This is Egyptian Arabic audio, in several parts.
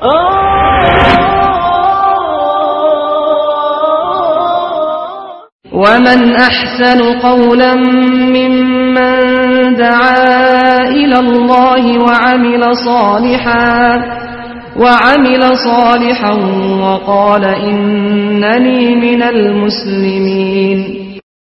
ومن أحسن قولا ممن دعا إلى الله وعمل صالحا وعمل صالحا وقال إنني من المسلمين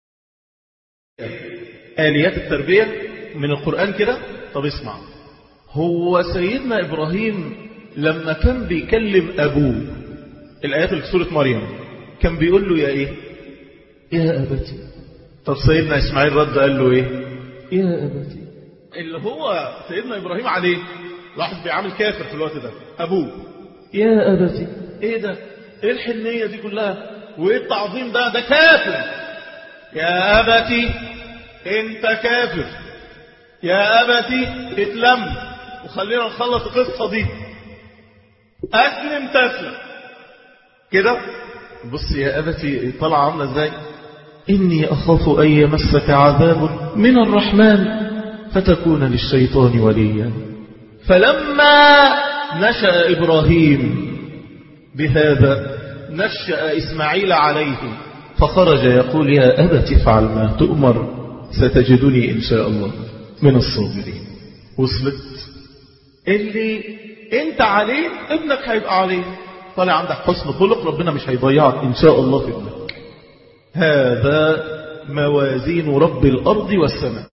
آليات التربية من القرآن كده طب اسمع هو سيدنا إبراهيم لما كان بيكلم أبوه الآيات اللي في سورة مريم كان بيقول له يا إيه يا أبتي طب سيدنا إسماعيل رد قال له إيه يا أبتي اللي هو سيدنا إبراهيم عليه لاحظ بيعامل كافر في الوقت ده أبوه يا أبتي إيه ده إيه الحنية دي كلها وإيه التعظيم ده ده كافر يا أبتي أنت كافر يا أبتي اتلم وخلينا نخلص القصة دي أسلم تسلم كده بص يا أبتي طلع عاملة ازاي إني أخاف أن يمسك عذاب من الرحمن فتكون للشيطان وليا فلما نشأ إبراهيم بهذا نشأ إسماعيل عليه فخرج يقول يا أبت افعل ما تؤمر ستجدني إن شاء الله من الصابرين وصلت اللي انت عليه ابنك هيبقى عليه طالع عندك حسن خلق ربنا مش هيضيعك إن شاء الله في ابنك هذا موازين رب الأرض والسماء